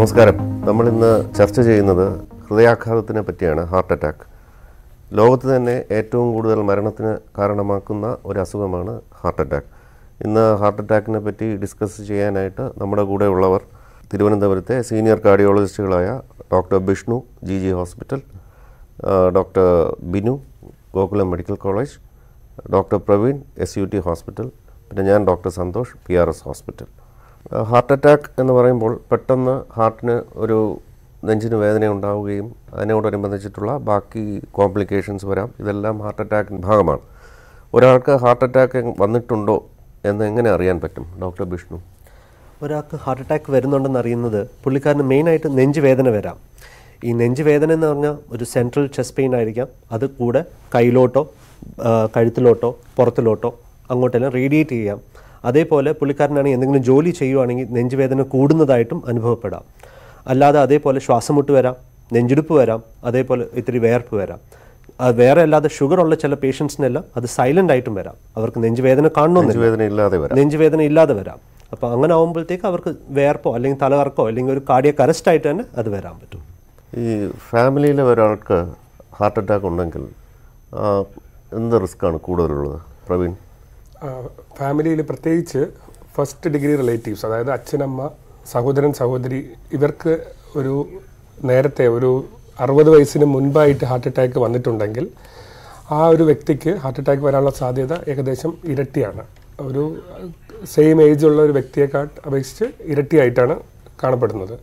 നമസ്കാരം നമ്മൾ ഇന്ന് ചർച്ച ചെയ്യുന്നത് ഹൃദയാഘാതത്തിനെ പറ്റിയാണ് ഹാർട്ട് അറ്റാക്ക് ലോകത്ത് തന്നെ ഏറ്റവും കൂടുതൽ മരണത്തിന് കാരണമാക്കുന്ന ഒരു അസുഖമാണ് ഹാർട്ട് അറ്റാക്ക് ഇന്ന് ഹാർട്ട് അറ്റാക്കിനെ പറ്റി ഡിസ്കസ് ചെയ്യാനായിട്ട് നമ്മുടെ കൂടെ ഉള്ളവർ തിരുവനന്തപുരത്തെ സീനിയർ കാർഡിയോളജിസ്റ്റുകളായ doctor Bishnu G G hospital ആ, doctor Binu Gokulam medical college doctor Praveen S U T hospital പിന്നെ ഞാൻ doctor Santhosh P R S hospital heart attack എന്ന് പറയുമ്പോൾ പെട്ടെന്ന് ഹാർട്ടിന് ഒരു നെഞ്ചിന് വേദന ഉണ്ടാവുകയും അതിനോടനുബന്ധിച്ചിട്ടുള്ള ബാക്കി കോംപ്ലിക്കേഷൻസ് വരാം ഇതെല്ലാം ഹാർട്ട് അറ്റാക്കിൻ്റെ ഭാഗമാണ് ഒരാൾക്ക് ഹാർട്ട് അറ്റാക്ക് വന്നിട്ടുണ്ടോ എന്ന് എങ്ങനെ അറിയാൻ പറ്റും ഡോക്ടർ ബിഷ്ണു ഒരാൾക്ക് ഹാർട്ട് അറ്റാക്ക് വരുന്നുണ്ടെന്ന് അറിയുന്നത് പുള്ളിക്കാരന് മെയിനായിട്ട് നെഞ്ചുവേദന വരാം ഈ നെഞ്ചുവേദന എന്ന് പറഞ്ഞാൽ ഒരു സെൻട്രൽ ചെസ്റ്റ് പെയിൻ ആയിരിക്കാം അത് കൂടെ കയ്യിലോട്ടോ ആ, കഴുത്തിലോട്ടോ പുറത്തിലോട്ടോ അങ്ങോട്ടെല്ലാം റേഡിയേറ്റ് ചെയ്യാം അതേപോലെ പുള്ളിക്കാരനാണെങ്കിൽ എന്തെങ്കിലും ജോലി ചെയ്യുവാണെങ്കിൽ നെഞ്ചുവേദന കൂടുന്നതായിട്ടും അനുഭവപ്പെടാം അല്ലാതെ അതേപോലെ ശ്വാസം മുട്ട് വരാം നെഞ്ചിടിപ്പ് വരാം അതേപോലെ ഇത്തിരി വേർപ്പ് വരാം അത് വേറെ അല്ലാതെ ഷുഗർ ഉള്ള ചില പേഷ്യൻസിനെല്ലാം അത് സൈലൻ്റ് ആയിട്ടും വരാം അവർക്ക് നെഞ്ചുവേദന കാണണമെന്നില്ല നെഞ്ചുവേദന ഇല്ലാതെ വരാം നെഞ്ചുവേദന ഇല്ലാതെ വരാം അപ്പോൾ അങ്ങനെ ആകുമ്പോഴത്തേക്ക് അവർക്ക് വേർപ്പോ അല്ലെങ്കിൽ തലകറക്കോ അല്ലെങ്കിൽ ഒരു കാർഡിയക് അറസ്റ്റ് ആയിട്ട് തന്നെ അത് വരാൻ പറ്റും ഈ ഫാമിലിയിലെ ഒരാൾക്ക് ഹാർട്ട് അറ്റാക്ക് ഉണ്ടെങ്കിൽ ആ, എന്ത് റിസ്ക്കാണ് കൂടുതലുള്ളത് പ്രവീൺ ഫാമിലിയിൽ പ്രത്യേകിച്ച് ഫസ്റ്റ് ഡിഗ്രി റിലേറ്റീവ്സ് അതായത് അച്ഛനമ്മ സഹോദരൻ സഹോദരി ഇവർക്ക് ഒരു നേരത്തെ ഒരു അറുപത് വയസ്സിന് മുൻപായിട്ട് ഹാർട്ട് അറ്റാക്ക് വന്നിട്ടുണ്ടെങ്കിൽ ആ ഒരു വ്യക്തിക്ക് ഹാർട്ട് അറ്റാക്ക് വരാനുള്ള സാധ്യത ഏകദേശം ഇരട്ടിയാണ് ഒരു സെയിം ഏജ് ഉള്ള ഒരു വ്യക്തിയെക്കാൾ അപേക്ഷിച്ച് ഇരട്ടിയായിട്ടാണ് കാണപ്പെടുന്നത്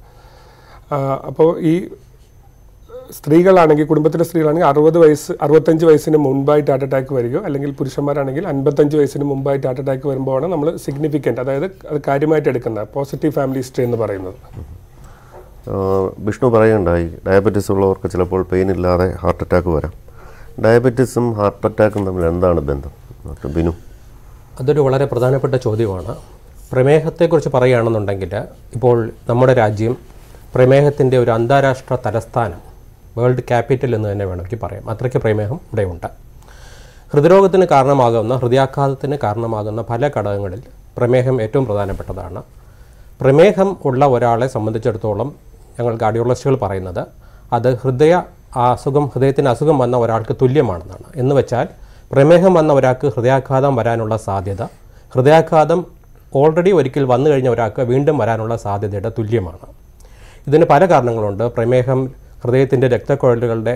അപ്പോൾ ഈ സ്ത്രീകളാണെങ്കിൽ കുടുംബത്തിലെ സ്ത്രീകളാണെങ്കിൽ അറുപത് വയസ്സ് അറുപത്തഞ്ച് വയസ്സിന് മുൻപായിട്ട് ഹാർട്ട് അറ്റാക്ക് വരികയോ അല്ലെങ്കിൽ പുരുഷന്മാരാണെങ്കിൽ അൻപത്തഞ്ച് വയസ്സിന് മുമ്പായിട്ട് ഹാർട്ട് അറ്റാക്ക് വരുമ്പോഴാണ് നമ്മൾ സിഗ്നിഫിക്കൻറ്റ് അതായത് അത് കാര്യമായിട്ട് എടുക്കുന്നത് പോസിറ്റീവ് ഫാമിലി ഹിസ്റ്ററി എന്ന് പറയുന്നത് ആ, വിഷ്ണു പറയുണ്ടായി ഡയബറ്റീസ് ഉള്ളവർക്ക് ചിലപ്പോൾ പെയിൻ ഇല്ലാതെ ഹാർട്ട് അറ്റാക്ക് വരാം ഡയബറ്റീസും ഹാർട്ട് അറ്റാക്കും തമ്മിൽ എന്താണ് ബന്ധം ഡോക്ടർ ബിനു അതൊരു വളരെ പ്രധാനപ്പെട്ട ചോദ്യമാണ് പ്രമേഹത്തെക്കുറിച്ച് പറയുകയാണെന്നുണ്ടെങ്കിൽ ഇപ്പോൾ നമ്മുടെ രാജ്യം പ്രമേഹത്തിൻ്റെ ഒരു അന്താരാഷ്ട്ര തലസ്ഥാനം വേൾഡ് ക്യാപിറ്റൽ എന്ന് തന്നെ വേണമെങ്കിൽ പറയാം അത്രയ്ക്ക് പ്രമേഹം ഇവിടെയുണ്ട് ഹൃദ്രോഗത്തിന് കാരണമാകുന്ന ഹൃദയാഘാതത്തിന് കാരണമാകുന്ന പല ഘടകങ്ങളിൽ പ്രമേഹം ഏറ്റവും പ്രധാനപ്പെട്ടതാണ് പ്രമേഹം ഉള്ള ഒരാളെ സംബന്ധിച്ചിടത്തോളം ഞങ്ങൾ കാർഡിയോളജിസ്റ്റുകൾ പറയുന്നത് അത് ഹൃദയ അസുഖം ഹൃദയത്തിന് അസുഖം വന്ന ഒരാൾക്ക് തുല്യമാണെന്നാണ് എന്ന് വെച്ചാൽ പ്രമേഹം വന്ന ഒരാൾക്ക് ഹൃദയാഘാതം വരാനുള്ള സാധ്യത ഹൃദയാഘാതം ഓൾറെഡി ഒരിക്കൽ വന്നു കഴിഞ്ഞ ഒരാൾക്ക് വീണ്ടും വരാനുള്ള സാധ്യതയുടെ തുല്യമാണ് ഇതിന് പല കാരണങ്ങളുണ്ട് പ്രമേഹം ഹൃദയത്തിൻ്റെ രക്തക്കുഴലുകളുടെ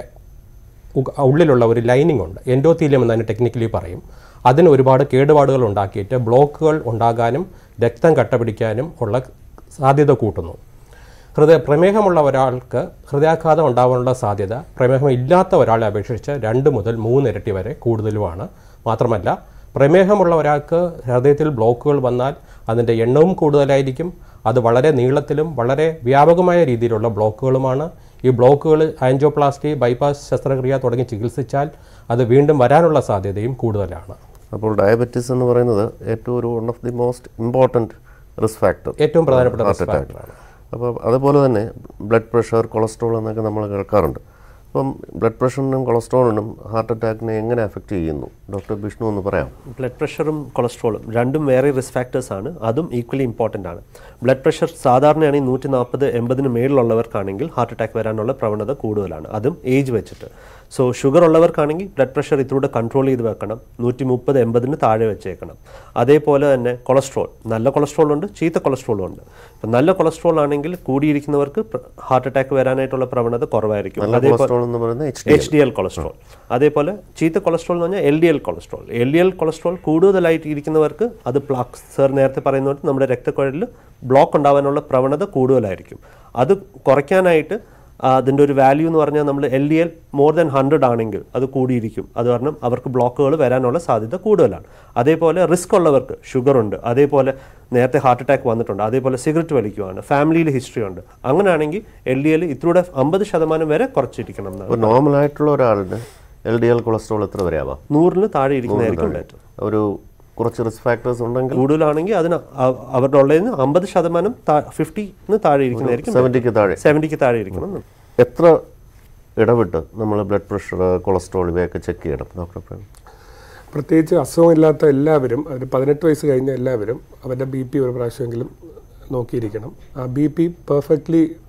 ഉക- ഉള്ളിലുള്ള ഒരു ലൈനിങ് ഉണ്ട് എൻഡോത്തീലിയം എന്നതിന് ടെക്നിക്കലി പറയും അതിന് ഒരുപാട് കേടുപാടുകൾ ഉണ്ടാക്കിയിട്ട് ബ്ലോക്കുകൾ ഉണ്ടാകാനും രക്തം കട്ടപിടിക്കാനും ഉള്ള സാധ്യത കൂട്ടുന്നു ഹൃദയ പ്രമേഹമുള്ള ഒരാൾക്ക് ഹൃദയാഘാതം ഉണ്ടാവാനുള്ള സാധ്യത പ്രമേഹം ഇല്ലാത്ത ഒരാളെ അപേക്ഷിച്ച് രണ്ട് മുതൽ മൂന്ന് ഇരട്ടി വരെ കൂടുതലുമാണ് മാത്രമല്ല പ്രമേഹമുള്ള ഒരാൾക്ക് ഹൃദയത്തിൽ ബ്ലോക്കുകൾ വന്നാൽ അതിൻ്റെ എണ്ണവും കൂടുതലായിരിക്കും അത് വളരെ നീളത്തിലും വളരെ വ്യാപകമായ രീതിയിലുള്ള ബ്ലോക്കുകളുമാണ് ഈ ബ്ലോക്കുകൾ ആൻജിയോപ്ലാസ്റ്റി ബൈപ്പാസ് ശസ്ത്രക്രിയ തുടങ്ങി ചികിത്സിച്ചാൽ അത് വീണ്ടും വരാനുള്ള സാധ്യതയും കൂടുതലാണ് അപ്പോൾ ഡയബറ്റീസ് എന്ന് പറയുന്നത് ഏറ്റവും ഒരു one of the most important risk factor ഏറ്റവും പ്രധാനപ്പെട്ട ഹാർട്ട് risk അറ്റാക്ക് factor ആണ്. അപ്പോൾ അതുപോലെ തന്നെ ബ്ലഡ് പ്രഷർ കൊളസ്ട്രോൾ എന്നൊക്കെ നമ്മൾ കേൾക്കാറുണ്ട് അപ്പം ബ്ലഡ് പ്രഷറിനും കൊളസ്ട്രോളിനും ഹാർട്ട് അറ്റാക്കിനെ എങ്ങനെ അഫക്റ്റ് ചെയ്യുന്നു ഡോക്ടർ വിഷ്ണു എന്ന് പറയാം ബ്ലഡ് പ്രഷറും കൊളസ്ട്രോളും രണ്ടും വേറെ റിസ്ക് ഫാക്ടേഴ്സ് ആണ് അതും ഈക്വലി ഇമ്പോർട്ടൻ്റ് ആണ് ബ്ലഡ് പ്രഷർ സാധാരണയാണെങ്കിൽ നൂറ്റി നാൽപ്പത് എൺപതിന് മേളിലുള്ളവർക്കാണെങ്കിൽ ഹാർട്ട് അറ്റാക്ക് വരാനുള്ള പ്രവണത കൂടുതലാണ് അതും ഏജ് വെച്ചിട്ട് സോ ഷുഗർ ഉള്ളവർക്കാണെങ്കിൽ ബ്ലഡ് പ്രഷർ ഇതിലൂടെ കൺട്രോൾ ചെയ്ത് വെക്കണം നൂറ്റി മുപ്പത് എൺപതിന് താഴെ വെച്ചേക്കണം അതേപോലെ തന്നെ കൊളസ്ട്രോൾ നല്ല കൊളസ്ട്രോൾ ഉണ്ട് ചീത്ത കൊളസ്ട്രോളും ഉണ്ട് ഇപ്പം നല്ല കൊളസ്ട്രോൾ ആണെങ്കിൽ കൂടിയിരിക്കുന്നവർക്ക് ഹാർട്ട് അറ്റാക്ക് വരാനായിട്ടുള്ള പ്രവണത കുറവായിരിക്കും നല്ല അതേപോലെ കൊളസ്ട്രോൾ എന്ന് പറയുന്നത് H D H D L cholesterol അതേപോലെ ചീത്ത കൊളസ്ട്രോൾ എന്ന് പറഞ്ഞാൽ L D L cholesterol L D L cholesterol കൂടുതലായിട്ട് ഇരിക്കുന്നവർക്ക് അത് പ്ലാക്ക് സർ നേരത്തെ പറയുന്ന പോലെ നമ്മുടെ രക്തക്കുഴലിൽ ബ്ലോക്ക് ഉണ്ടാവാനുള്ള പ്രവണത കൂടുതലായിരിക്കും അത് കുറയ്ക്കാനായിട്ട് ആ, അതിൻ്റെ ഒരു വാല്യൂ എന്ന് പറഞ്ഞാൽ നമ്മൾ L D L more than hundred ആണെങ്കിൽ അത് കൂടിയിരിക്കും അത് കാരണം അവർക്ക് ബ്ലോക്കുകൾ വരാനുള്ള സാധ്യത കൂടുതലാണ് അതേപോലെ റിസ്ക് ഉള്ളവർക്ക് ഷുഗർ ഉണ്ട് അതേപോലെ നേരത്തെ ഹാർട്ട് അറ്റാക്ക് വന്നിട്ടുണ്ട് അതേപോലെ സിഗരറ്റ് വലിക്കുവാണ് ഫാമിലിയിൽ ഹിസ്റ്ററി ഉണ്ട് അങ്ങനെയാണെങ്കിൽ എൽ ഡി എൽ ഇത്രൂടെ അമ്പത് ശതമാനം വരെ കുറച്ചിരിക്കണം എന്നാണ് അപ്പോൾ നോർമൽ ആയിട്ടുള്ള ഒരാളിന് എൽ ഡി എൽ കൊളസ്ട്രോൾ എത്ര വരെ ആവാം നൂറിന് താഴെ ഇരിക്കുന്നതായിരിക്കും ബെറ്റർ ഒരു കുറച്ച് റിസ്ക് ഫാക്ടേഴ്സ് ഉണ്ടെങ്കിൽ കൂടുതലാണെങ്കിൽ അതിന് അ- അവരുടെ ഉള്ളതിന് അമ്പത് ശതമാനം ഫിഫ്റ്റിന് താഴെ ഇരിക്കുന്നതായിരിക്കും സെവൻറ്റിക്ക് താഴെ സെവൻറ്റിക്ക് താഴെ ഇരിക്കണം എത്ര ഇടവിട്ട് നമ്മൾ ബ്ലഡ് പ്രഷർ കൊളസ്ട്രോൾ ഇവയൊക്കെ ചെക്ക് ചെയ്യണം ഡോക്ടർ പ്രേം പ്രത്യേകിച്ച് അസുഖമില്ലാത്ത എല്ലാവരും ഒരു പതിനെട്ട് വയസ്സ് കഴിഞ്ഞ എല്ലാവരും അവരുടെ ബി പി ഒരു പ്രാവശ്യമെങ്കിലും നോക്കിയിരിക്കണം ആ ബി പി പെർഫെക്റ്റ്ലി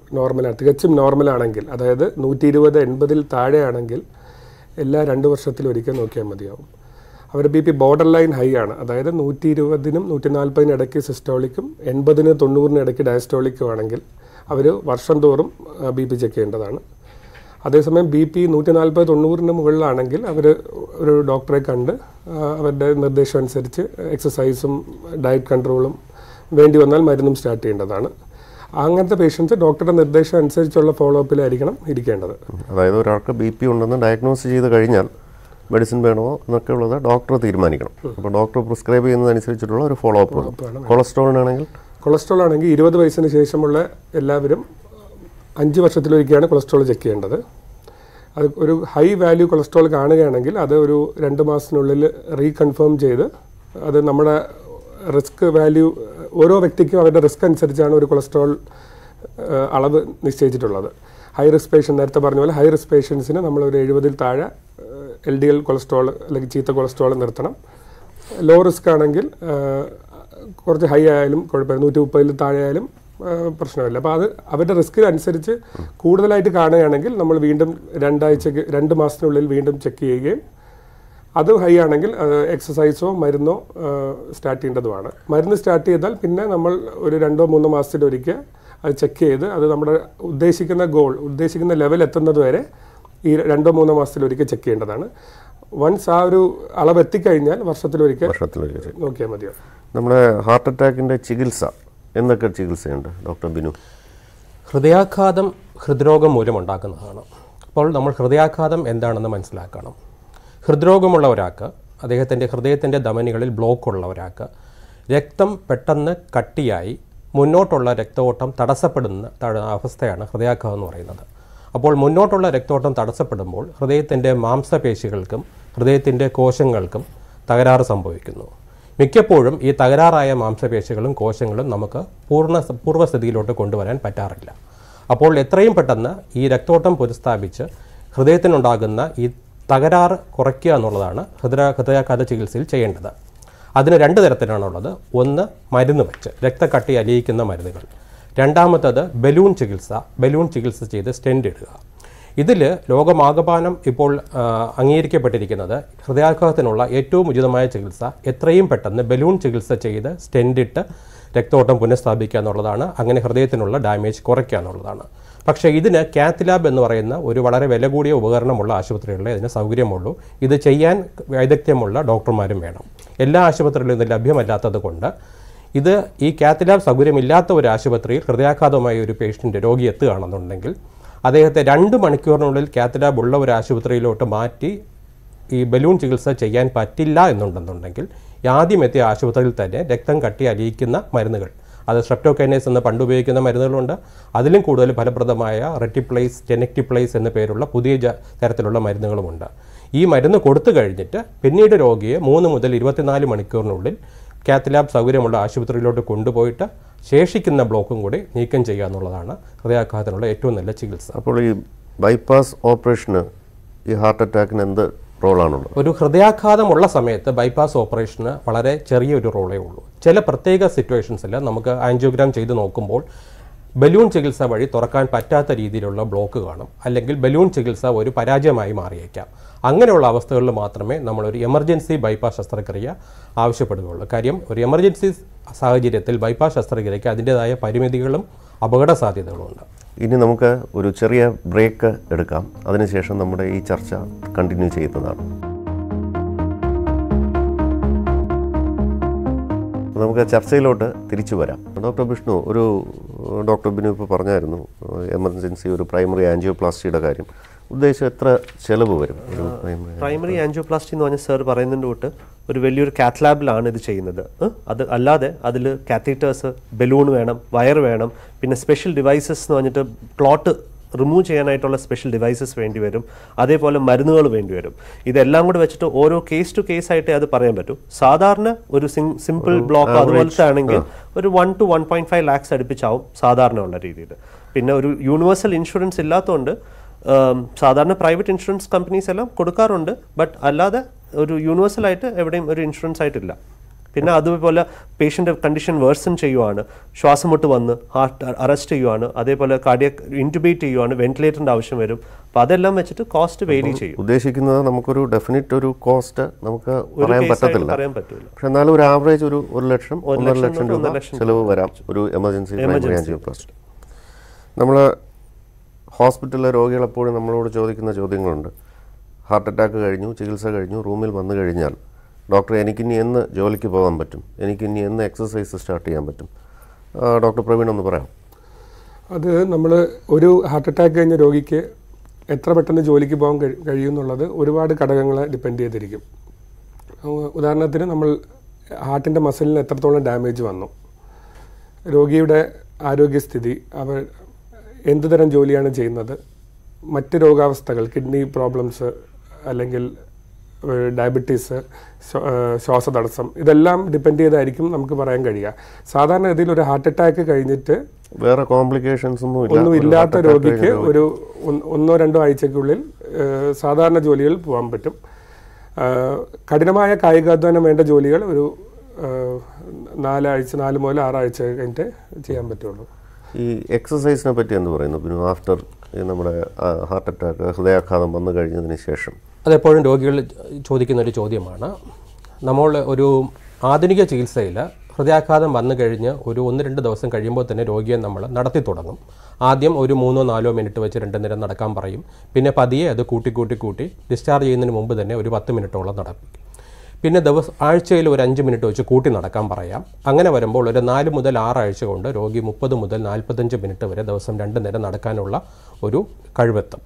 നോർമലാണ് തികച്ചും നോർമലാണെങ്കിൽ അതായത് നൂറ്റി ഇരുപത് എൺപതിൽ താഴെയാണെങ്കിൽ എല്ലാ രണ്ട് വർഷത്തിലും ഒരിക്കൽ നോക്കിയാൽ മതിയാവും അവരുടെ B P borderline high ആണ് അതായത് നൂറ്റി ഇരുപതിനും നൂറ്റി നാൽപ്പതിനും ഇടയ്ക്ക് സിസ്റ്റോളിക്കും എൺപതിന് തൊണ്ണൂറിനും ഇടയ്ക്ക് ഡയസ്റ്റോളിക്കും ആണെങ്കിൽ അവർ വർഷം തോറും ബി പി ചെക്ക് ചെയ്യേണ്ടതാണ് അതേസമയം ബി പി നൂറ്റി നാൽപ്പത് തൊണ്ണൂറിന് മുകളിലാണെങ്കിൽ അവർ ഒരു ഡോക്ടറെ കണ്ട് ആ, അവരുടെ നിർദ്ദേശം അനുസരിച്ച് എക്സസൈസും ഡയറ്റ് കൺട്രോളും വേണ്ടി വന്നാൽ മരുന്നും സ്റ്റാർട്ട് ചെയ്യേണ്ടതാണ് അങ്ങനത്തെ പേഷ്യൻസ് ഡോക്ടറുടെ നിർദ്ദേശം അനുസരിച്ചുള്ള ഫോളോ അപ്പിലായിരിക്കണം ഇരിക്കേണ്ടത് അതായത് ഒരാൾക്ക് ബി പി ഉണ്ടെന്ന് ഡയഗ്നോസ് ചെയ്ത് കഴിഞ്ഞാൽ മെഡിസിൻ വേണമോ എന്നൊക്കെ ഉള്ളത് ഡോക്ടർ തീരുമാനിക്കണം അപ്പോൾ ഡോക്ടർ പ്രിസ്ക്രൈബ് ചെയ്യുന്നതനുസരിച്ചിട്ടുള്ള ഒരു ഫോളോ അപ്പ് വേണം കൊളസ്ട്രോളിനാണെങ്കിൽ കൊളസ്ട്രോൾ ആണെങ്കിൽ ഇരുപത് വയസ്സിന് ശേഷമുള്ള എല്ലാവരും അഞ്ച് വർഷത്തിലൊരിക്കലാണ് കൊളസ്ട്രോൾ ചെക്ക് ചെയ്യേണ്ടത് അത് ഒരു ഹൈ വാല്യൂ കൊളസ്ട്രോൾ കാണുകയാണെങ്കിൽ അത് ഒരു രണ്ട് മാസത്തിനുള്ളിൽ റീകൺഫേം ചെയ്ത് അത് നമ്മുടെ റിസ്ക് വാല്യൂ ഓരോ വ്യക്തിക്കും അവരുടെ റിസ്ക് അനുസരിച്ചാണ് ഒരു കൊളസ്ട്രോൾ ഏഹ്, അളവ് നിശ്ചയിച്ചിട്ടുള്ളത് ഹൈ റിസ്ക് പേഷ്യൻ നേരത്തെ പറഞ്ഞ പോലെ ഹൈ റിസ്ക് പേഷ്യൻസിന് നമ്മൾ ഒരു എഴുപതിൽ താഴെ എൽ ഡി എൽ കൊളസ്ട്രോൾ അല്ലെങ്കിൽ ചീത്ത കൊളസ്ട്രോൾ നിർത്തണം ലോ റിസ്ക് ആണെങ്കിൽ ഏഹ്, കുറച്ച് ഹൈ ആയാലും കുഴപ്പമില്ല നൂറ്റി മുപ്പതിൽ താഴെ ആയാലും ഏഹ്, പ്രശ്നമില്ല അപ്പോൾ അത് അവരുടെ റിസ്കിനനുസരിച്ച് കൂടുതലായിട്ട് കാണുകയാണെങ്കിൽ നമ്മൾ വീണ്ടും രണ്ടാഴ്ചക്ക് രണ്ട് മാസത്തിനുള്ളിൽ വീണ്ടും ചെക്ക് ചെയ്യുകയും അത് ഹൈ ആണെങ്കിൽ എക്സസൈസോ മരുന്നോ സ്റ്റാർട്ട് ചെയ്യേണ്ടതുമാണ് മരുന്ന് സ്റ്റാർട്ട് ചെയ്താൽ പിന്നെ നമ്മൾ ഒരു രണ്ടോ മൂന്നോ മാസത്തിലൊരിക്കൽ അത് ചെക്ക് ചെയ്ത് അത് നമ്മുടെ ഉദ്ദേശിക്കുന്ന ഗോൾ ഉദ്ദേശിക്കുന്ന ലെവൽ എത്തുന്നത് വരെ ഈ രണ്ടോ മൂന്നോ മാസത്തിലൊരിക്കൽ ചെക്ക് ചെയ്യേണ്ടതാണ് വൺസ് ആ ഒരു അളവ് എത്തിക്കഴിഞ്ഞാൽ വർഷത്തിലൊരിക്കൽ വർഷത്തിലൊരു നോക്കിയാൽ മതിയാവും നമ്മുടെ ഹാർട്ട് അറ്റാക്കിൻ്റെ ചികിത്സ എന്തൊക്കെ ചികിത്സയുണ്ട് ഡോക്ടർ ബിനു ഹൃദയാഘാതം ഹൃദ്രോഗം മൂലമുണ്ടാക്കുന്നതാണ് അപ്പോൾ നമ്മൾ ഹൃദയാഘാതം എന്താണെന്ന് മനസ്സിലാക്കണം ഹൃദ്രോഗമുള്ള ഒരാൾക്ക് അദ്ദേഹത്തിൻ്റെ ഹൃദയത്തിൻ്റെ ധമനികളിൽ ബ്ലോക്ക് ഉള്ള ഒരാൾക്ക് രക്തം പെട്ടെന്ന് കട്ടിയായി മുന്നോട്ടുള്ള രക്തഓട്ടം തടസ്സപ്പെടുന്ന ത- അവസ്ഥയാണ് ഹൃദയാഘാതം എന്ന് പറയുന്നത് അപ്പോൾ മുന്നോട്ടുള്ള രക്തോട്ടം തടസ്സപ്പെടുമ്പോൾ ഹൃദയത്തിൻ്റെ മാംസപേശികൾക്കും ഹൃദയത്തിൻ്റെ കോശങ്ങൾക്കും തകരാറ് സംഭവിക്കുന്നു മിക്കപ്പോഴും ഈ തകരാറായ മാംസപേശികളും കോശങ്ങളും നമുക്ക് പൂർണ്ണ പൂർവ്വസ്ഥിതിയിലോട്ട് കൊണ്ടുവരാൻ പറ്റാറില്ല അപ്പോൾ എത്രയും പെട്ടെന്ന് ഈ രക്തോട്ടം പുനഃസ്ഥാപിച്ച് ഹൃദയത്തിനുണ്ടാകുന്ന ഈ തകരാറ് കുറയ്ക്കുക എന്നുള്ളതാണ് ഹൃദയ ഹൃദയാഘാത ചികിത്സയിൽ ചെയ്യേണ്ടത് അതിന് രണ്ട് തരത്തിലാണുള്ളത് ഒന്ന് മരുന്ന് വെച്ച് രക്തക്കട്ടി അലിയിക്കുന്ന മരുന്നുകൾ രണ്ടാമത്തത് ബലൂൺ ചികിത്സ ബലൂൺ ചികിത്സ ചെയ്ത് സ്റ്റെൻഡ് ഇടുക ഇതിൽ ലോകമാകമാനം ഇപ്പോൾ ആ, അംഗീകരിക്കപ്പെട്ടിരിക്കുന്നത് ഹൃദയാഘാതത്തിനുള്ള ഏറ്റവും ഉചിതമായ ചികിത്സ എത്രയും പെട്ടെന്ന് ബലൂൺ ചികിത്സ ചെയ്ത് സ്റ്റെൻഡ് ഇട്ട് രക്തോട്ടം പുനഃസ്ഥാപിക്കുക എന്നുള്ളതാണ് അങ്ങനെ ഹൃദയത്തിനുള്ള ഡാമേജ് കുറയ്ക്കുക എന്നുള്ളതാണ് പക്ഷേ ഇതിന് കാത്ത് ലാബ് എന്ന് പറയുന്ന ഒരു വളരെ വില കൂടിയ ഉപകരണമുള്ള ആശുപത്രികളിലെ ഇതിന് സൗകര്യമുള്ളൂ ഇത് ചെയ്യാൻ വൈദഗ്ധ്യമുള്ള ഡോക്ടർമാരും വേണം എല്ലാ ആശുപത്രികളിലും ഇത് ലഭ്യമല്ലാത്തത് കൊണ്ട് ഇത് ഈ കാത്ത് ലാബ് സൗകര്യമില്ലാത്ത ഒരു ആശുപത്രിയിൽ ഹൃദയാഘാതമായ ഒരു പേഷ്യൻ്റ് രോഗി എത്തുകയാണെന്നുണ്ടെങ്കിൽ അദ്ദേഹത്തെ രണ്ട് മണിക്കൂറിനുള്ളിൽ കാത്ത് ലാബ് ഉള്ള ഒരു ആശുപത്രിയിലോട്ട് മാറ്റി ഈ ബലൂൺ ചികിത്സ ചെയ്യാൻ പറ്റില്ല എന്നുണ്ടെന്നുണ്ടെങ്കിൽ ആദ്യം എത്തിയ ആശുപത്രിയിൽ തന്നെ രക്തം കട്ടി അലിയിക്കുന്ന മരുന്നുകൾ അത് സ്ട്രെപ്റ്റോകൈനേസ് എന്ന പണ്ട് ഉപയോഗിക്കുന്ന മരുന്നുകളുണ്ട് അതിലും കൂടുതൽ ഫലപ്രദമായ റെറ്റിപ്ലേസ് ജെനക്റ്റിപ്ലേസ് എന്ന പേരുള്ള പുതിയ ജ- തരത്തിലുള്ള മരുന്നുകളുമുണ്ട് ഈ മരുന്ന് കൊടുത്തു കഴിഞ്ഞിട്ട് പിന്നീട് രോഗിയെ മൂന്ന് മുതൽ ഇരുപത്തിനാല് മണിക്കൂറിനുള്ളിൽ കാത്ത് ലാബ് സൗകര്യമുള്ള ആശുപത്രിയിലോട്ട് കൊണ്ടുപോയിട്ട് ശേഷിക്കുന്ന ബ്ലോക്കും കൂടി നീക്കം ചെയ്യുക എന്നുള്ളതാണ് ഹൃദയാഘാതത്തിനുള്ള ഏറ്റവും നല്ല ചികിത്സ അപ്പോൾ ഈ ബൈപ്പാസ് ഓപ്പറേഷന് ഈ ഹാർട്ട് അറ്റാക്കിന് എന്ത് റോളാണുള്ളത് ഒരു ഹൃദയാഘാതമുള്ള സമയത്ത് ബൈപ്പാസ് ഓപ്പറേഷന് വളരെ ചെറിയൊരു റോളേ ഉള്ളൂ ചില പ്രത്യേക സിറ്റുവേഷൻസിൽ നമുക്ക് ആൻജിയോഗ്രാം ചെയ്ത് നോക്കുമ്പോൾ ബലൂൺ ചികിത്സ വഴി തുറക്കാൻ പറ്റാത്ത രീതിയിലുള്ള ബ്ലോക്ക് കാണും അല്ലെങ്കിൽ ബലൂൺ ചികിത്സ ഒരു പരാജയമായി മാറിയേക്കാം അങ്ങനെയുള്ള അവസ്ഥകളിൽ മാത്രമേ നമ്മളൊരു എമർജൻസി ബൈപ്പാസ് ശസ്ത്രക്രിയ ആവശ്യപ്പെടുകയുള്ളൂ കാര്യം ഒരു എമർജൻസി സാഹചര്യത്തിൽ ബൈപ്പാസ് ശസ്ത്രക്രിയയ്ക്ക് അതിൻ്റെതായ പരിമിതികളും അപകട സാധ്യതകളും ഉണ്ട് ഇനി നമുക്ക് ഒരു ചെറിയ ബ്രേക്ക് എടുക്കാം അതിനുശേഷം നമ്മുടെ ഈ ചർച്ച കണ്ടിന്യൂ ചെയ്യുന്നതാണ് അപ്പോൾ നമുക്ക് ചർച്ചയിലോട്ട് തിരിച്ചു വരാം ഡോക്ടർ വിഷ്ണു ഒരു ഡോക്ടർ ബിനു ഇപ്പോൾ പറഞ്ഞായിരുന്നു എമർജൻസി ഒരു പ്രൈമറി ആൻജിയോപ്ലാസ്റ്റിയുടെ കാര്യം ഉദ്ദേശം എത്ര ചെലവ് വരും ഒരു പ്രൈമറി പ്രൈമറി ആൻജിയോപ്ലാസ്റ്റി എന്ന് പറഞ്ഞ സാർ പറയുന്നതിൻ്റെ തൊട്ട് ഒരു വലിയൊരു കാത്ത് ലാബിലാണ് ഇത് ചെയ്യുന്നത് ഏഹ്? അത് അല്ലാതെ അതിൽ കാത്തീറ്റേഴ്സ് ബലൂൺ വേണം വയർ വേണം പിന്നെ സ്പെഷ്യൽ ഡിവൈസസ് എന്ന് പറഞ്ഞിട്ട് ക്ലോട്ട് റിമൂവ് ചെയ്യാനായിട്ടുള്ള സ്പെഷ്യൽ ഡിവൈസസ് വേണ്ടി വരും അതേപോലെ മരുന്നുകൾ വേണ്ടി വരും ഇതെല്ലാം കൂടെ വെച്ചിട്ട് ഓരോ കേസ് ടു കേസ് ആയിട്ടേ അത് പറയാൻ പറ്റൂ സാധാരണ ഒരു സിമ്പിൾ ബ്ലോക്ക് അതുപോലത്തെ ആണെങ്കിൽ ഒരു one two one point five lakhs അടുപ്പിച്ചാവും സാധാരണ ഉള്ള രീതിയിൽ പിന്നെ ഒരു യൂണിവേഴ്സൽ ഇൻഷുറൻസ് ഇല്ലാത്തതുകൊണ്ട് ഉം, സാധാരണ പ്രൈവറ്റ് ഇൻഷുറൻസ് കമ്പനീസ് എല്ലാം കൊടുക്കാറുണ്ട് ബട്ട് അല്ലാതെ ഒരു യൂണിവേഴ്സൽ ആയിട്ട് എവിടെയും ഒരു ഇൻഷുറൻസ് ആയിട്ടില്ല പിന്നെ അതുപോലെ പേഷ്യൻ്റ് കണ്ടീഷൻ വേഴ്സൺ ചെയ്യുവാണ് ശ്വാസം മുട്ട് വന്ന് ഹാർട്ട് അറസ്റ്റ് ചെയ്യുവാണ് അതേപോലെ കാർഡിയക് ഇൻറ്റുബേറ്റ് ചെയ്യുവാണ് വെന്റിലേറ്ററിൻ്റെ ആവശ്യം വരും അപ്പോൾ അതെല്ലാം വെച്ചിട്ട് കോസ്റ്റ് വേരി ചെയ്യും ഉദ്ദേശിക്കുന്നത് നമുക്കൊരു ഡെഫിനിറ്റ് ഒരു കോസ്റ്റ് നമുക്ക് ഒരു പറയാൻ case ആയിട്ട് പറ്റത്തില്ല പറയാൻ പറ്റില്ല പക്ഷെ എന്നാലും ഒരു ആവറേജ് ഒരു ഒരു ലക്ഷം ഒന്നര ലക്ഷം ലക്ഷം തൊട്ട് രൂപ ഒന്നര ലക്ഷം ചിലവ് വരാം ഒരു എമർജൻസി പ്രൈമറി ആൻജിയോപ്ലാസ്റ്റി നമ്മൾ ഹോസ്പിറ്റലിലെ രോഗികൾ എപ്പോഴും നമ്മളോട് ചോദിക്കുന്ന ചോദ്യങ്ങളുണ്ട് ഹാർട്ട് അറ്റാക്ക് കഴിഞ്ഞു ചികിത്സ കഴിഞ്ഞു റൂമിൽ വന്നു കഴിഞ്ഞാൽ ഡോക്ടർ എനിക്കിനി എന്ന് ജോലിക്ക് പോകാൻ പറ്റും എനിക്കിനി എന്ന് എക്സസൈസ് സ്റ്റാർട്ട് ചെയ്യാൻ പറ്റും ആ, ഡോക്ടർ പ്രവീൺ ഒന്ന് പറയാം അത് നമ്മൾ ഒരു ഹാർട്ട് അറ്റാക്ക് കഴിഞ്ഞ രോഗിക്ക് എത്ര പെട്ടെന്ന് ജോലിക്ക് പോകാൻ കഴി- കഴിയുമെന്നുള്ളത് ഒരുപാട് ഘടകങ്ങളെ ഡിപ്പെൻഡ് ചെയ്തിരിക്കും ഉ- ഉദാഹരണത്തിന് നമ്മൾ ഹാർട്ടിൻ്റെ മസിലിന് എത്രത്തോളം ഡാമേജ് വന്നു രോഗിയുടെ ആരോഗ്യസ്ഥിതി അവർ എന്ത് തരം ജോലിയാണ് ചെയ്യുന്നത് മറ്റ് രോഗാവസ്ഥകൾ കിഡ്നി പ്രോബ്ലംസ് അല്ലെങ്കിൽ ഏഹ്, ഡയബറ്റീസ് ശ്വ- ഏഹ്, ശ്വാസതടസ്സം ഇതെല്ലാം ഡിപ്പെൻഡ് ചെയ്തായിരിക്കും നമുക്ക് പറയാൻ കഴിയുക സാധാരണഗതിയിൽ ഒരു ഹാർട്ട് അറ്റാക്ക് കഴിഞ്ഞിട്ട് വേറെ കോംപ്ലിക്കേഷൻസ് ഒന്നും ഇല്ല ഒന്നും ഒരു ഇല്ലാത്ത heart attack രോഗിക്ക് കഴിഞ്ഞ രോഗി- ഒരു ഒന്ന് ഒന്നോ രണ്ടോ ആഴ്ചക്കുള്ളിൽ ഏഹ്, സാധാരണ ജോലികൾ പോകാൻ പറ്റും ഏഹ്, കഠിനമായ കായികാധ്വാനം വേണ്ട ജോലികൾ ഒരു ഏഹ്, നാലാഴ്ച നാല് മുതൽ ആറാഴ്ച കഴിഞ്ഞിട്ട് ചെയ്യാൻ പറ്റുള്ളൂ ഈ എക്സസൈസിനെ പറ്റി എന്ത് പറയുന്നു പിന്നെ ആഫ്റ്റർ നമ്മുടെ ഹാർട്ട് അറ്റാക്ക് ഹൃദയാഘാതം വന്നു കഴിഞ്ഞതിന് ശേഷം അതെപ്പോഴും രോഗികൾ ചോദിക്കുന്ന ഒരു ചോദ്യമാണ് നമ്മൾ ഒരു ആധുനിക ചികിത്സയിൽ ഹൃദയാഘാതം വന്നു കഴിഞ്ഞ് ഒരു ഒന്ന് രണ്ട് ദിവസം കഴിയുമ്പോൾ തന്നെ രോഗിയെ നമ്മൾ നടത്തി തുടങ്ങും ആദ്യം ഒരു മൂന്നോ നാലോ മിനിറ്റ് വെച്ച് രണ്ട് നേരം നടക്കാൻ പറയും പിന്നെ പതിയെ അത് കൂട്ടി കൂട്ടി കൂട്ടി ഡിസ്ചാർജ് ചെയ്യുന്നതിന് മുമ്പ് തന്നെ ഒരു പത്ത് മിനിറ്റോളം നടപ്പിക്കും പിന്നെ ദിവസം ആഴ്ചയിൽ ഒരു അഞ്ച് മിനിറ്റ് വെച്ച് കൂട്ടി നടക്കാൻ പറയാം അങ്ങനെ വരുമ്പോൾ ഒരു നാല് മുതൽ ആറാഴ്ച കൊണ്ട് രോഗി മുപ്പത് മുതൽ നാൽപ്പത്തഞ്ച് മിനിറ്റ് വരെ ദിവസം രണ്ട് നേരം നടക്കാനുള്ള ഒരു കഴിവെത്തും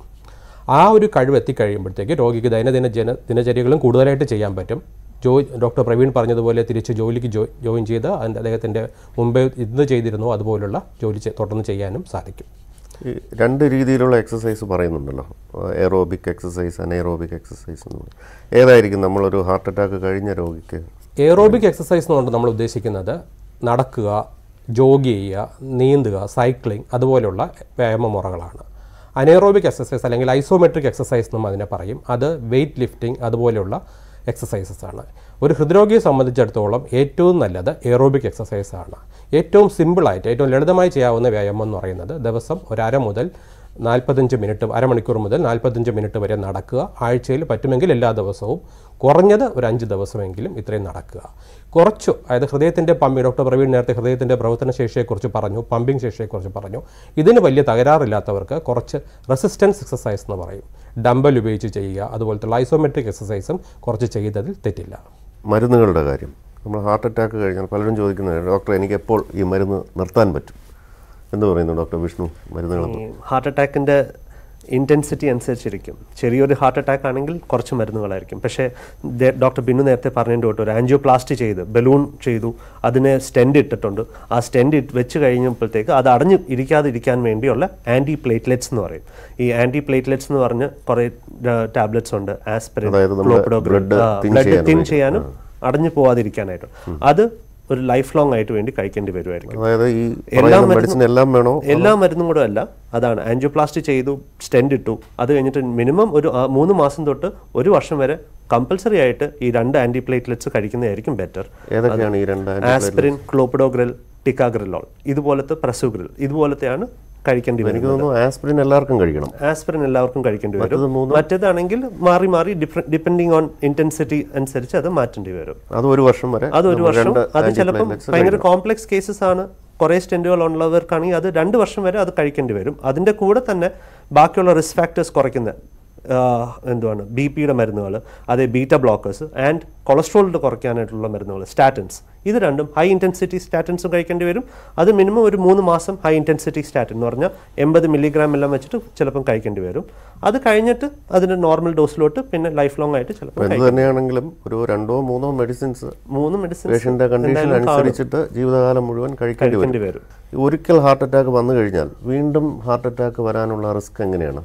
ആ ഒരു കഴിവെത്തി കഴിയുമ്പോഴത്തേക്ക് രോഗിക്ക് ദൈനംദിന ജന ദിനചര്യകളും കൂടുതലായിട്ട് ചെയ്യാൻ പറ്റും ജോ ഡോക്ടർ പ്രവീൺ പറഞ്ഞതുപോലെ തിരിച്ച് ജോലിക്ക് ജോ ജോയിൻ ചെയ്ത് അതിൻ്റെ അദ്ദേഹത്തിൻ്റെ മുമ്പേ ഇന്ന് ചെയ്തിരുന്നോ അതുപോലുള്ള ജോലി ചെ- തുടർന്ന് ചെയ്യാനും സാധിക്കും ഈ രണ്ട് രീതിയിലുള്ള എക്സസൈസ് പറയുന്നുണ്ടല്ലോ എയറോബിക് എക്സസൈസ് അനേറോബിക് എക്സസൈസ് എന്ന് പറയും ഏതായിരിക്കും നമ്മളൊരു ഹാർട്ട് അറ്റാക്ക് കഴിഞ്ഞ രോഗിക്ക് എയറോബിക് എക്സസൈസ് എന്നുകൊണ്ട് നമ്മൾ ഉദ്ദേശിക്കുന്നത് നടക്കുക ജോഗ് ചെയ്യുക നീന്തുക സൈക്ലിംഗ് അതുപോലുള്ള വ്യായാമ മുറകളാണ് അനേറോബിക് എക്സസൈസ് അല്ലെങ്കിൽ ഐസോമെട്രിക് എക്സസൈസ് എന്നും അതിനെ പറയും അത് വെയിറ്റ് ലിഫ്റ്റിംഗ് അതുപോലെയുള്ള എക്സസൈസസ് ആണ് ഒരു ഹൃദ്രോഗിയെ സംബന്ധിച്ചിടത്തോളം ഏറ്റവും നല്ലത് എയറോബിക് എക്സസൈസ് ആണ് ഏറ്റവും സിമ്പിളായിട്ട് ഏറ്റവും ലളിതമായി ചെയ്യാവുന്ന വ്യായാമം എന്ന് പറയുന്നത് ദിവസം ഒരു അര മുതൽ നാൽപ്പത്തഞ്ച് മിനിറ്റ് അരമണിക്കൂർ മുതൽ നാൽപ്പത്തഞ്ച് മിനിറ്റ് വരെ നടക്കുക ആഴ്ചയിൽ പറ്റുമെങ്കിൽ എല്ലാ ദിവസവും കുറഞ്ഞത് ഒരു അഞ്ച് ദിവസമെങ്കിലും ഇത്രയും നടക്കുക കുറച്ചു അതായത് ഹൃദയത്തിൻ്റെ പമ്പിങ് ഡോക്ടർ പ്രവീൺ നേരത്തെ ഹൃദയത്തിൻ്റെ പ്രവർത്തന ശേഷിയെക്കുറിച്ച് പറഞ്ഞു പമ്പിങ് ശേഷിയെക്കുറിച്ച് പറഞ്ഞു ഇതിന് വലിയ തകരാറില്ലാത്തവർക്ക് കുറച്ച് റെസിസ്റ്റൻസ് എക്സസൈസ് എന്ന് പറയും ഡംബൽ ഉപയോഗിച്ച് ചെയ്യുക അതുപോലത്തെ ഐസോമെട്രിക് എക്സസൈസും കുറച്ച് ചെയ്തതിൽ തെറ്റില്ല മരുന്നുകളുടെ കാര്യം നമ്മൾ ഹാർട്ട് അറ്റാക്ക് കഴിഞ്ഞാൽ പലരും ചോദിക്കുന്നത് ഡോക്ടർ എനിക്ക് എപ്പോൾ ഈ മരുന്ന് നിർത്താൻ പറ്റും എന്ന് പറയുന്നു ഡോക്ടർ വിഷ്ണു മരുന്നുകൾ ഈ ഹാർട്ട് അറ്റാക്കിൻ്റെ ഇൻറ്റൻസിറ്റി അനുസരിച്ചിരിക്കും ചെറിയൊരു ഹാർട്ട് അറ്റാക്ക് ആണെങ്കിൽ കുറച്ച് മരുന്നുകളായിരിക്കും പക്ഷേ ദേ- ഡോക്ടർ ബിന്നു നേരത്തെ പറഞ്ഞതിൻ്റെ തൊട്ട് ഒരു ആൻജിയോപ്ലാസ്റ്റി ചെയ്ത് ബലൂൺ ചെയ്തു അതിന് സ്റ്റെൻഡ് ഇട്ടിട്ടുണ്ട് ആ സ്റ്റെൻഡ് ഇട്ട് വെച്ച് കഴിഞ്ഞപ്പോഴത്തേക്ക് അത് അടഞ്ഞു ഇരിക്കാതിരിക്കാൻ വേണ്ടിയുള്ള ആൻറ്റി പ്ലേറ്റ്ലെറ്റ്സ് എന്ന് പറയും ഈ ആൻറ്റി പ്ലേറ്റ്ലെറ്റ്സ് എന്ന് പറഞ്ഞ് കുറേ ടാബ്ലറ്റ്സ് ഉണ്ട് ആസ്പിരിൻ അതായത് നമ്മുടെ blood thin ബ്ലഡ് ചെയ്യാൻ തിൻ ചെയ്യാനും അടഞ്ഞു പോവാതിരിക്കാനായിട്ടും അത് ഒരു ലൈഫ് ലോങ് ആയിട്ട് വേണ്ടി കഴിക്കേണ്ടി വരുമായിരിക്കും അതായത് ഈ എല്ലാ പറയുന്ന മെഡിസിൻ എല്ലാം വേണോ എല്ലാ മരുന്നും കൂടെ അല്ല അതാണ് ആൻജിയോപ്ലാസ്റ്റി ചെയ്തു സ്റ്റെൻഡ് ഇട്ടു അത് കഴിഞ്ഞിട്ട് മിനിമം ഒരു ആ, മൂന്ന് മാസം തൊട്ട് ഒരു വർഷം വരെ കമ്പൽസറി ആയിട്ട് ഈ രണ്ട് ആന്റി പ്ലേറ്റ്ലെറ്റ്സ് കഴിക്കുന്നതായിരിക്കും ബെറ്റർ ഏതൊക്കെയാണ് ഈ രണ്ട് anti- ആസ്പിരിൻ ക്ലോപ്പിഡോഗ്രൽ ടിക്കാഗ്രലോൾ ഇതുപോലത്തെ പ്രസുഗ്രൽ ഇതുപോലത്തെയാണ് കഴിക്കേണ്ടി എനിക്ക് വരുന്നത് തോന്നുന്നു ആസ്പിരിൻ എല്ലാവർക്കും കഴിക്കണം ആസ്പിരിൻ എല്ലാവർക്കും കഴിക്കേണ്ടി വരും മറ്റേത് മൂന്നും? മറ്റേതാണെങ്കിൽ മാറി മാറി ഡിപ്പെൻഡിങ് ഓൺ ഇന്റൻസിറ്റി അനുസരിച്ച് അത് മാറ്റേണ്ടി വരും അത് ഒരു വർഷം വരെ അത് ഒരു നമ്മൾ വർഷം രണ്ട് അത് ചിലപ്പം antiplatelets ഭയങ്കര കോംപ്ലക്സ് കേസസ് ആണ് കുറേ സ്റ്റെൻറ്റുകൾ ഉള്ളവർക്കാണെങ്കിൽ അത് രണ്ട് വർഷം വരെ അത് കഴിക്കേണ്ടി വരും അതിൻ്റെ കൂടെ തന്നെ ബാക്കിയുള്ള റിസ്ക് ഫാക്ടേഴ്സ് കുറയ്ക്കുന്ന ആഹ്, എന്തുവാണ് ബി പിയുടെ മരുന്നുകൾ അതേ ബീറ്റ ബ്ലോക്കേഴ്സ് ആൻഡ് കൊളസ്ട്രോളിൻ്റെ കുറയ്ക്കാനായിട്ടുള്ള മരുന്നുകൾ സ്റ്റാറ്റിൻസ് ഇത് രണ്ടും ഹൈ ഇൻറ്റൻസിറ്റി സ്റ്റാറ്റിൻസും കഴിക്കേണ്ടി വരും അത് മിനിമം ഒരു മൂന്ന് മാസം ഹൈ ഇൻറ്റൻസിറ്റി സ്റ്റാറ്റിൻ എന്ന് പറഞ്ഞാൽ എൺപത് മില്ലിഗ്രാം എല്ലാം വെച്ചിട്ട് ചിലപ്പം കഴിക്കേണ്ടി വരും അത് കഴിഞ്ഞിട്ട് അതിൻ്റെ നോർമൽ ഡോസിലോട്ട് പിന്നെ ലൈഫ് ലോങ് ആയിട്ട് ചിലപ്പോൾ എന്ത് തന്നെയാണെങ്കിലും ഒരു രണ്ടോ മൂന്നോ മെഡിസിൻസ് മൂന്ന് മെഡിസിൻ പേഷ്യൻ്റെ കണ്ടീഷൻ അനുസരിച്ചിട്ട് ജീവിതകാലം മുഴുവൻ കഴിക്കേണ്ടി വരും കഴിക്കേണ്ടി വരും ഈ ഒരിക്കൽ ഹാർട്ട് അറ്റാക്ക് വന്നു കഴിഞ്ഞാൽ വീണ്ടും ഹാർട്ട് അറ്റാക്ക് വരാനുള്ള റിസ്ക് എങ്ങനെയാണ്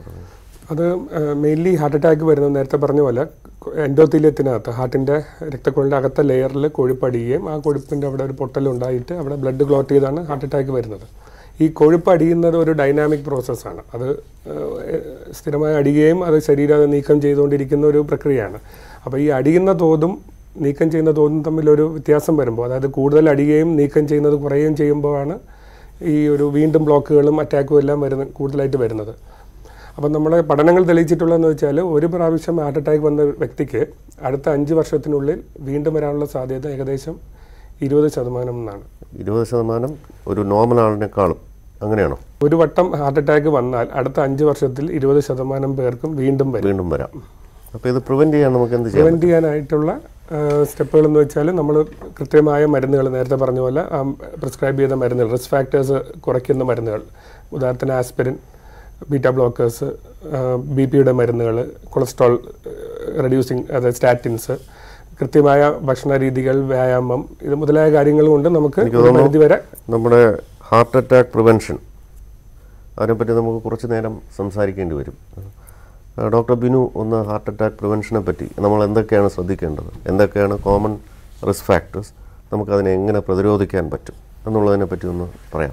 അത് മെയിൻലി ഹാർട്ട് അറ്റാക്ക് വരുന്നത് നേരത്തെ പറഞ്ഞ പോലെ എൻഡോത്തീലിയത്തിനകത്ത് ഹാർട്ടിൻ്റെ രക്തക്കുഴലിൻ്റെ അകത്തെ ലെയറിൽ കൊഴുപ്പടിയുകയും ആ കൊഴുപ്പിൻ്റെ അവിടെ ഒരു പൊട്ടലുണ്ടായിട്ട് അവിടെ ബ്ലഡ് ക്ലോട്ട് ചെയ്താണ് ഹാർട്ട് അറ്റാക്ക് വരുന്നത് ഈ കൊഴുപ്പ് അടിയുന്നത് ഒരു ഡൈനാമിക് പ്രോസസ്സാണ് അത് ഏഹ്, സ്ഥിരമായി അടിയുകയും അത് ശരീരം അത് നീക്കം ചെയ്തുകൊണ്ടിരിക്കുന്ന ഒരു പ്രക്രിയയാണ് അപ്പോൾ ഈ അടിയുന്ന തോതും നീക്കം ചെയ്യുന്ന തോതും തമ്മിലൊരു വ്യത്യാസം വരുമ്പോൾ അതായത് കൂടുതൽ അടിയുകയും നീക്കം ചെയ്യുന്നത് കുറയുകയും ചെയ്യുമ്പോഴാണ് ഈ ഒരു വീണ്ടും ബ്ലോക്കുകളും അറ്റാക്കും എല്ലാം വരുന്ന കൂടുതലായിട്ട് വരുന്നത് അപ്പം നമ്മുടെ പഠനങ്ങൾ തെളിയിച്ചിട്ടുള്ളതെന്ന് വെച്ചാൽ ഒരു പ്രാവശ്യം ഹാർട്ട് അറ്റാക്ക് വന്ന വ്യക്തിക്ക് അടുത്ത അഞ്ച് വർഷത്തിനുള്ളിൽ വീണ്ടും വരാനുള്ള സാധ്യത ഏകദേശം ഇരുപത് ശതമാനം എന്നാണ് ഇരുപത് ശതമാനം ഒരു നോർമൽ ആളിനേക്കാളും അങ്ങനെയാണോ ഒരു വട്ടം ഹാർട്ട് അറ്റാക്ക് വന്നാൽ അടുത്ത അഞ്ച് വർഷത്തിൽ ഇരുപത് ശതമാനം പേർക്കും വീണ്ടും വരും വീണ്ടും വരാം അപ്പോൾ ഇത് പ്രിവെൻറ്റ് ചെയ്യാൻ നമുക്ക് എന്ത് ചെയ്യാം പ്രിവെൻറ്റ് ചെയ്യാനായിട്ടുള്ള സ്റ്റെപ്പുകൾ എന്ന് വെച്ചാൽ നമ്മൾ കൃത്യമായ മരുന്നുകൾ നേരത്തെ പറഞ്ഞ പോലെ പ്രിസ്ക്രൈബ് ചെയ്ത മരുന്നുകൾ റിസ്ക് ഫാക്ടേഴ്സ് കുറയ്ക്കുന്ന മരുന്നുകൾ ഉദാഹരണത്തിന് ആസ്പിരിൻ ബീറ്റ ബ്ലോക്കേഴ്സ് ബി പിയുടെ മരുന്നുകൾ കൊളസ്ട്രോൾ റെഡ്യൂസിങ് അതായത് സ്റ്റാറ്റിൻസ് കൃത്യമായ ഭക്ഷണ രീതികൾ വ്യായാമം ഇത് മുതലായ കാര്യങ്ങൾ കൊണ്ട് നമുക്ക് ഒരു പരിധി വരെ നമ്മുടെ ഹാർട്ട് അറ്റാക്ക് പ്രിവെൻഷൻ അതിനെപ്പറ്റി നമുക്ക് കുറച്ച് നേരം സംസാരിക്കേണ്ടി വരും ആ, ഡോക്ടർ ബിനു ഒന്ന് ഹാർട്ട് അറ്റാക്ക് പ്രിവെൻഷനെ പറ്റി നമ്മൾ എന്തൊക്കെയാണ് ശ്രദ്ധിക്കേണ്ടത് എന്തൊക്കെയാണ് കോമൺ റിസ്ക് ഫാക്ടേഴ്സ് നമുക്കതിനെ എങ്ങനെ പ്രതിരോധിക്കാൻ പറ്റും എന്നുള്ളതിനെ പറ്റി ഒന്ന് പറയാം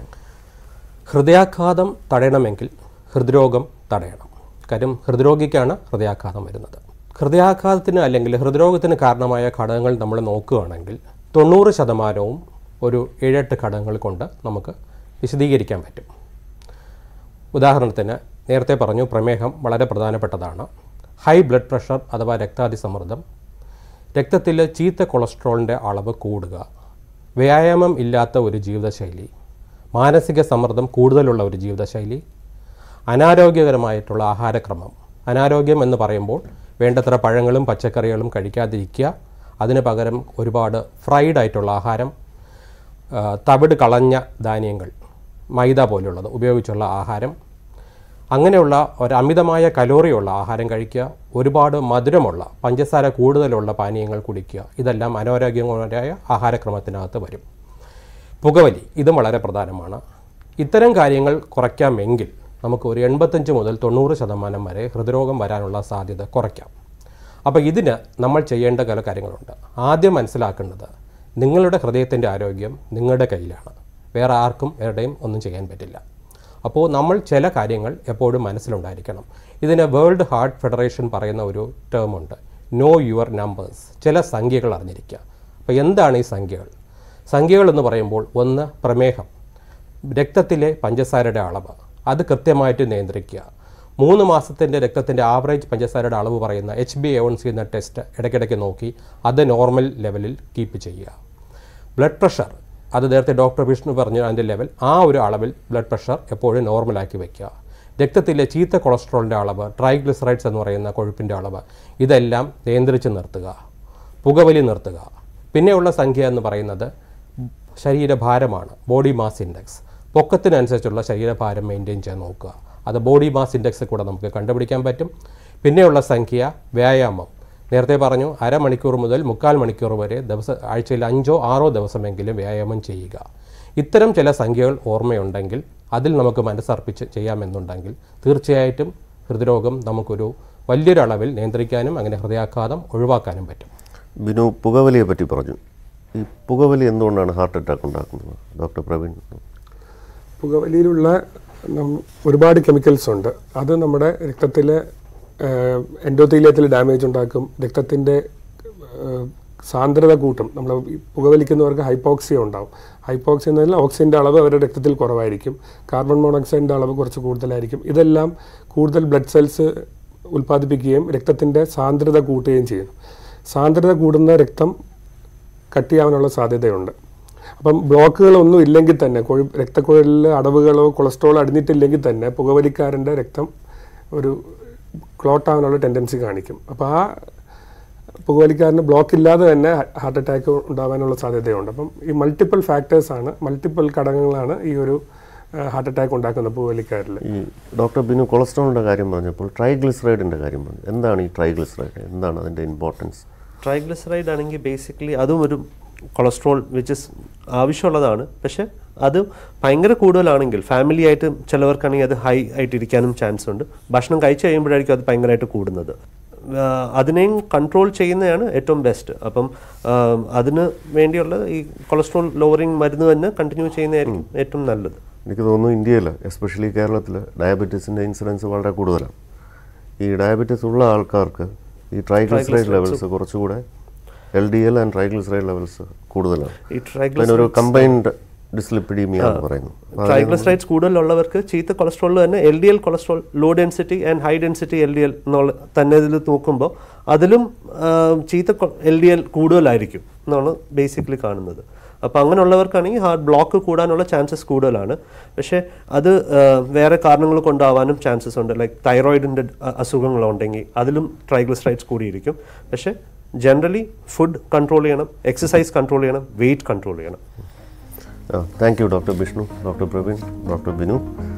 ഹൃദയാഘാതം തടയണമെങ്കിൽ ഹൃദ്രോഗം തടയണം കാര്യം ഹൃദ്രോഗിക്കാണ് ഹൃദയാഘാതം വരുന്നത് ഹൃദയാഘാതത്തിന് അല്ലെങ്കിൽ ഹൃദ്രോഗത്തിന് കാരണമായ ഘടകങ്ങൾ നമ്മൾ നോക്കുകയാണെങ്കിൽ തൊണ്ണൂറ് ശതമാനവും ഒരു ഏഴെട്ട് ഘടകങ്ങൾ കൊണ്ട് നമുക്ക് വിശദീകരിക്കാൻ പറ്റും ഉദാഹരണത്തിന് നേരത്തെ പറഞ്ഞു പ്രമേഹം വളരെ പ്രധാനപ്പെട്ടതാണ് ഹൈ ബ്ലഡ് പ്രഷർ അഥവാ രക്താതിസമ്മർദ്ദം രക്തത്തിൽ ചീത്ത കൊളസ്ട്രോളിൻ്റെ അളവ് കൂടുക വ്യായാമം ഇല്ലാത്ത ഒരു ജീവിതശൈലി മാനസിക സമ്മർദ്ദം കൂടുതലുള്ള ഒരു ജീവിതശൈലി അനാരോഗ്യകരമായിട്ടുള്ള ആഹാരക്രമം അനാരോഗ്യം എന്ന് പറയുമ്പോൾ വേണ്ടത്ര പഴങ്ങളും പച്ചക്കറികളും കഴിക്കാതിരിക്കുക അതിന് പകരം ഒരുപാട് ഫ്രൈഡ് ആയിട്ടുള്ള ആഹാരം ആ, തവിട് കളഞ്ഞ ധാന്യങ്ങൾ മൈദ പോലുള്ളത് ഉപയോഗിച്ചുള്ള ആഹാരം അങ്ങനെയുള്ള ഒരു അമിതമായ കലോറിയുള്ള ആഹാരം കഴിക്കുക ഒരുപാട് മധുരമുള്ള പഞ്ചസാര കൂടുതലുള്ള പാനീയങ്ങൾ കുടിക്കുക ഇതെല്ലാം അനാരോഗ്യകരമായ ആഹാരക്രമത്തിനകത്ത് വരും പുകവലി ഇതും വളരെ പ്രധാനമാണ് ഇത്തരം കാര്യങ്ങൾ കുറയ്ക്കാമെങ്കിൽ നമുക്ക് ഒരു എൺപത്തഞ്ച് മുതൽ തൊണ്ണൂറ് ശതമാനം വരെ ഹൃദ്രോഗം വരാനുള്ള സാധ്യത കുറയ്ക്കാം അപ്പോൾ ഇതിന് നമ്മൾ ചെയ്യേണ്ട ചില കാര്യങ്ങളുണ്ട് ആദ്യം മനസ്സിലാക്കേണ്ടത് നിങ്ങളുടെ ഹൃദയത്തിൻ്റെ ആരോഗ്യം നിങ്ങളുടെ കയ്യിലാണ് വേറെ ആർക്കും എവിടെയും ഒന്നും ചെയ്യാൻ പറ്റില്ല അപ്പോൾ നമ്മൾ ചില കാര്യങ്ങൾ എപ്പോഴും മനസ്സിലുണ്ടായിരിക്കണം ഇതിന് വേൾഡ് ഹാർട്ട് ഫെഡറേഷൻ പറയുന്ന ഒരു ടേം ഉണ്ട് നോ യുവർ നമ്പേഴ്സ് ചില സംഖ്യകൾ അറിഞ്ഞിരിക്കുക അപ്പോൾ എന്താണ് ഈ സംഖ്യകൾ സംഖ്യകൾ എന്ന് പറയുമ്പോൾ ഒന്ന് പ്രമേഹം രക്തത്തിലെ പഞ്ചസാരയുടെ അളവ് അത് കൃത്യമായിട്ട് നിയന്ത്രിക്കുക മൂന്ന് മാസത്തിൻ്റെ രക്തത്തിൻ്റെ ആവറേജ് പഞ്ചസാരയുടെ അളവ് പറയുന്ന H B A one C എന്ന ടെസ്റ്റ് ഇടയ്ക്കിടയ്ക്ക് നോക്കി അത് നോർമൽ ലെവലിൽ കീപ്പ് ചെയ്യുക ബ്ലഡ് പ്രഷർ അത് നേരത്തെ ഡോക്ടർ വിഷ്ണു പറഞ്ഞു അതിൻ്റെ ലെവൽ ആ ഒരു അളവിൽ ബ്ലഡ് പ്രഷർ എപ്പോഴും നോർമലാക്കി വയ്ക്കുക രക്തത്തിലെ ചീത്ത കൊളസ്ട്രോളിൻ്റെ അളവ് ട്രൈഗ്ലിസറൈഡ്സ് എന്ന് പറയുന്ന കൊഴുപ്പിൻ്റെ അളവ് ഇതെല്ലാം നിയന്ത്രിച്ച് നിർത്തുക പുകവലി നിർത്തുക പിന്നെയുള്ള സംഖ്യ എന്ന് പറയുന്നത് ശരീരഭാരമാണ് ബോഡി മാസ് ഇൻഡെക്സ് പൊക്കത്തിനനുസരിച്ചുള്ള ശരീരഭാരം മെയിൻറ്റെയിൻ ചെയ്യാൻ നോക്കുക അത് ബോഡി മാസ് ഇൻഡെക്സ് കൂടെ നമുക്ക് കണ്ടുപിടിക്കാൻ പറ്റും പിന്നെയുള്ള സംഖ്യ വ്യായാമം നേരത്തെ പറഞ്ഞു അരമണിക്കൂർ മുതൽ മുക്കാൽ മണിക്കൂർ വരെ ദിവസ ആഴ്ചയിൽ അഞ്ചോ ആറോ ദിവസമെങ്കിലും വ്യായാമം ചെയ്യുക ഇത്തരം ചില സംഖ്യകൾ ഓർമ്മയുണ്ടെങ്കിൽ അതിൽ നമുക്ക് മനസ്സർപ്പിച്ച് ചെയ്യാമെന്നുണ്ടെങ്കിൽ തീർച്ചയായിട്ടും ഹൃദ്രോഗം നമുക്കൊരു വലിയൊരളവിൽ നിയന്ത്രിക്കാനും അങ്ങനെ ഹൃദയാഘാതം ഒഴിവാക്കാനും പറ്റും ബിനു പുകവലിയെ പറ്റി പറഞ്ഞു ഈ പുകവലി എന്തുകൊണ്ടാണ് ഹാർട്ട് അറ്റാക്ക് ഉണ്ടാക്കുന്നത് ഡോക്ടർ പ്രവീൺ പുകവലിയിലുള്ള നം- ഒരുപാട് കെമിക്കൽസ് ഉണ്ട് അത് നമ്മുടെ രക്തത്തിലെ എൻഡോത്തീലിയത്തിൽ ഡാമേജ് ഉണ്ടാക്കും രക്തത്തിൻ്റെ സാന്ദ്രത കൂട്ടും നമ്മൾ ഈ പുകവലിക്കുന്നവർക്ക് ഹൈപ്പോക്സിയ ഉണ്ടാവും ഹൈപ്പോക്സിയ എന്ന് പറഞ്ഞാൽ ഓക്സിജൻ്റെ അളവ് അവരുടെ രക്തത്തിൽ കുറവായിരിക്കും കാർബൺ മോണോക്സൈഡിൻ്റെ അളവ് കുറച്ച് കൂടുതലായിരിക്കും ഇതെല്ലാം കൂടുതൽ ബ്ലഡ് സെൽസ് ഉൽപ്പാദിപ്പിക്കുകയും രക്തത്തിൻ്റെ സാന്ദ്രത കൂട്ടുകയും ചെയ്യുന്നു സാന്ദ്രത കൂടുന്ന രക്തം കട്ടിയാവാനുള്ള സാധ്യതയുണ്ട് അപ്പം ബ്ലോക്കുകളൊന്നും ഇല്ലെങ്കിൽ തന്നെ കൊഴു രക്തക്കുഴലിൽ അടവുകളോ കൊളസ്ട്രോൾ അടിഞ്ഞിട്ടില്ലെങ്കിൽ തന്നെ പുകവലിക്കാരൻ്റെ രക്തം ഒരു ക്ലോട്ട് ആവാനുള്ള ടെൻഡൻസി കാണിക്കും അപ്പോൾ ആ പുകവലിക്കാരന് ബ്ലോക്ക് ഇല്ലാതെ തന്നെ ഹാർട്ട് അറ്റാക്ക് ഉണ്ടാവാനുള്ള സാധ്യതയുണ്ട് അപ്പം ഈ മൾട്ടിപ്പിൾ ഫാക്ടേഴ്സാണ് മൾട്ടിപ്പിൾ ഘടകങ്ങളാണ് ഈ ഒരു ഹാർട്ട് അറ്റാക്ക് ഉണ്ടാക്കുന്ന പുകവലിക്കാരിൽ ഈ ഡോക്ടർ ബിനു കൊളസ്ട്രോളിൻ്റെ കാര്യം പറഞ്ഞപ്പോൾ ട്രൈഗ്ലിസറൈഡിൻ്റെ കാര്യം പറഞ്ഞു എന്താണ് ഈ ട്രൈഗ്ലിസറൈഡ് എന്താണ് അതിൻ്റെ ഇമ്പോർട്ടൻസ് ട്രൈഗ്ലിസറൈഡ് ആണെങ്കിൽ ബേസിക്കലി അതും ഒരു കൊളസ്ട്രോൾ വിച്ച് ഇസ് ആവശ്യമുള്ളതാണ് പക്ഷെ അത് ഭയങ്കര കൂടുതലാണെങ്കിൽ ഫാമിലി ആയിട്ട് ചിലവർക്കാണെങ്കിൽ അത് ഹൈ ആയിട്ട് ഇരിക്കാനും ചാൻസ് ഉണ്ട് ഭക്ഷണം കഴിച്ചു കഴിയുമ്പോഴായിരിക്കും അത് ഭയങ്കരമായിട്ട് കൂടുന്നത് ആ, അതിനെയും കൺട്രോൾ ചെയ്യുന്നതാണ് ഏറ്റവും ബെസ്റ്റ് അപ്പം ആ, അതിന് വേണ്ടിയുള്ള ഈ കൊളസ്ട്രോൾ ലോവറിങ് മരുന്ന് തന്നെ കണ്ടിന്യൂ ചെയ്യുന്നതായിരിക്കും ഏറ്റവും നല്ലത് എനിക്ക് തോന്നുന്നു ഇന്ത്യയിൽ എസ്പെഷ്യലി കേരളത്തിൽ ഡയബറ്റീസിൻ്റെ ഇൻസിഡൻസ് വളരെ കൂടുതലാണ് ഈ ഡയബറ്റീസ് ഉള്ള ആൾക്കാർക്ക് ഈ ട്രൈഗ്ലിസറൈഡ് ലെവൽസ് കുറച്ചുകൂടെ L D L and triglyceride levels കൂടുതലാണ് ഈ ട്രൈഗ്ലിസ അതിനൊരു കമ്പൈൻഡ് ഡിസ്ലിപ്പിഡീമിയ എന്ന് പറയുന്നു ട്രൈഗ്ലിസറൈഡ്സ് കൂടുതലുള്ളവർക്ക് ചീത്ത കൊളസ്ട്രോളിൽ തന്നെ L D L cholesterol low density and high density L D L എന്നുള്ള തന്നെ ഇതിൽ നോക്കുമ്പോൾ അതിലും ആ, ചീത്ത എൽ ഡി എൽ കൂടുതലായിരിക്കും എന്നാണ് ബേസിക്കലി കാണുന്നത് അപ്പോൾ അങ്ങനെയുള്ളവർക്കാണെങ്കിൽ ഹാർട്ട് ബ്ലോക്ക് കൂടാനുള്ള ചാൻസസ് കൂടുതലാണ് പക്ഷേ അത് ആ, വേറെ കാരണങ്ങൾ കൊണ്ടാവാനും ചാൻസസ് ഉണ്ട് ലൈക്ക് തൈറോയിഡിൻ്റെ അസുഖങ്ങളുണ്ടെങ്കിൽ അതിലും ട്രൈഗ്ലിസറൈഡ്സ് കൂടിയിരിക്കും പക്ഷേ ജനറലി ഫുഡ് കൺട്രോൾ ചെയ്യണം എക്സസൈസ് കൺട്രോൾ ചെയ്യണം വെയിറ്റ് കൺട്രോൾ ചെയ്യണം thank you doctor Vishnu doctor Praveen doctor Binu